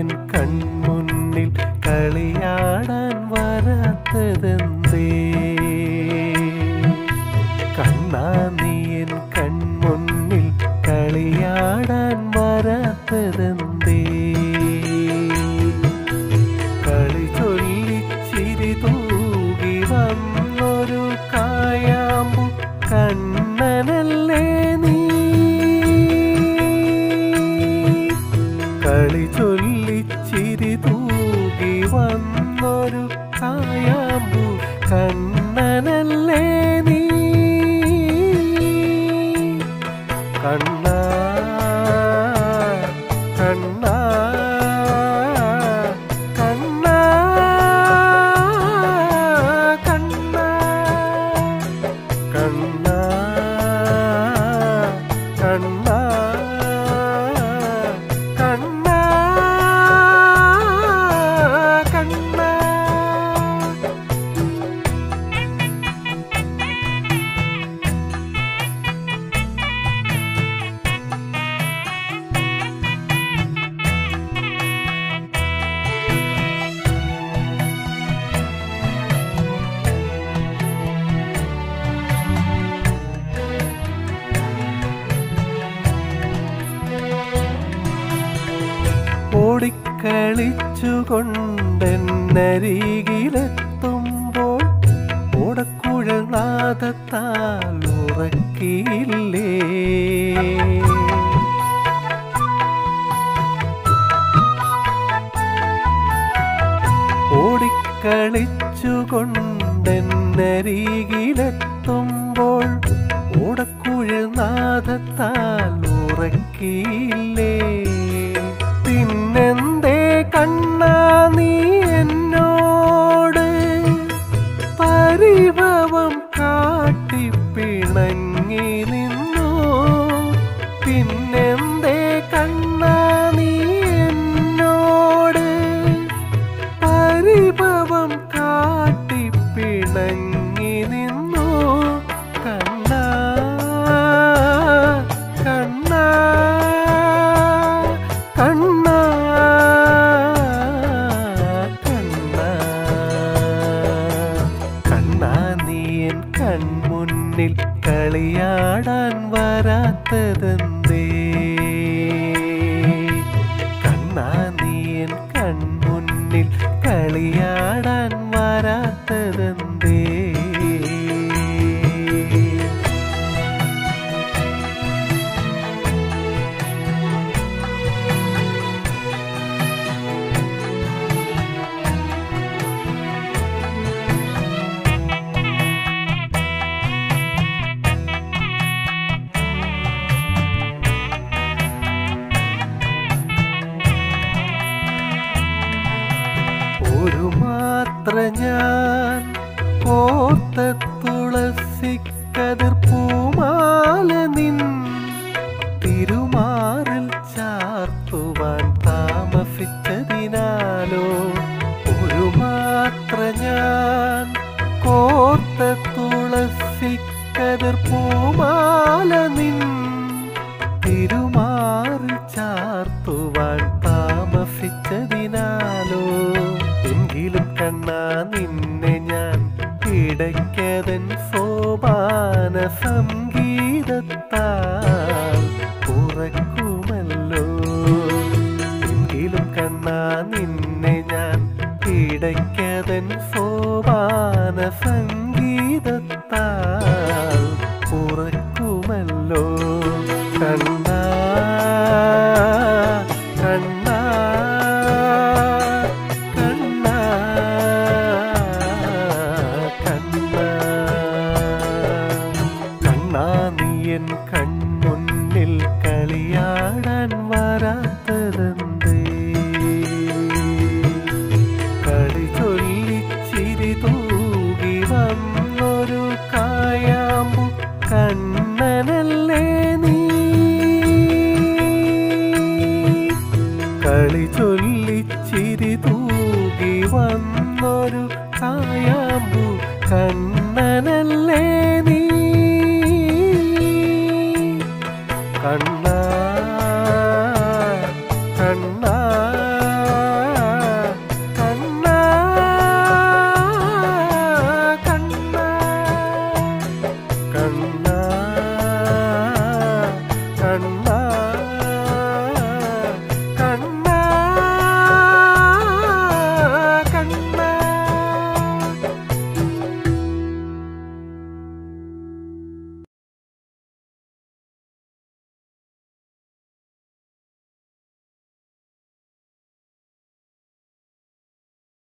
N കൺമുന്നിൽ കളിയാടാൻ വരാത്തതെന്തേ കണ്ണാ നീ എൻ കൺമുന്നിൽ കളിയാടാൻ വരാത്തതെന്തേ കളി ചൊല്ലിച്ചിരി തൂകി വന്നൊരു കായാമ്പു കണ്ണനല്ലേ നീ കളി ചൊല്ലിച്ചിരി തൂകി വന്നൊരു കായാമ്പു കണ്ണനല്ലേ നീ കണ്ണാ കണ്ണാ കണ്ണാ കണ്ണാ കണ്ണാ കണ്ണാ കണ്ണാ കണ്ണാ ഓടിക്കളിച്ചുകൊണ്ടെന്നരികിലെത്തുമ്പോൾ ഓടക്കുഴൽ നാദത്താൽ ഉറക്കിയില്ലേ ഓടിക്കളിച്ചുകൊണ്ടെന്നരികിലെത്തുമ്പോൾ ഓടക്കുഴൽ നാദത്താൽ ഉറക്കിയില്ലേ പിന്നെന്തേ കണ്ണാ നീ എന്നോട് പരിഭവം കാട്ടി പിണങ്ങി നിന്നു പിന്നെന്തേ കണ്ണാ നീ എന്നോട് പരിഭവം കാട്ടി പിണങ്ങി നിന്നു കണ്ണാ കണ്ണാ കണ്ണാ കണ്ണാ കണ്ണാ നീ എൻ കൺമുന്നിൽ കളിയാടാൻ വരാത്തതെന്തേ കണ്ണാ നീ എൻ കൺമുന്നിൽ കളിയാടാൻ വരാത്തതെന്തേ ഒരു മാത്ര ഞാൻ കോർത്ത തുളസിക്കതിർ പൂമാല നിൻ തിരുമാറിൽ ചാർത്തുവാൻ താമസിച്ചതിനാലോ ഒരു മാത്ര ഞാൻ കോർത്ത തുളസിക്കതിർ പൂമാല നിൻ തിരുമാറിൽ ചാർത്തുവാൻ താമസിച്ചതിനാലോ എങ്കിലും കണ്ണാ നിന്നെ ഞാൻ ഇടയ്ക്കതൻ സോപാന സംഗീതത്താൽ ഉറക്കുമല്ലോ എങ്കിലും കണ്ണാ നിന്നെ ഞാൻ ഇടയ്ക്കതൻ സോപാന സംഗീതത്താൽ ഉറക്കുമല്ലോ കണ്ണാ കണ്ണാ കണ്ണാ കണ്ണാ കണ്ണാ നീ എൻ കൺമുന്നിൽ കളിയാടാൻ വരാത്തതെന്തേ കളി ചൊല്ലിച്ചിരി തൂകി വന്നൊരു കായാമ്പു കണ്ണനല്ലേ നീ കളി ചൊല്ലിച്ചിരി തൂകി വന്നൊരു കായാമ്പു കണ്ണനല്ലേ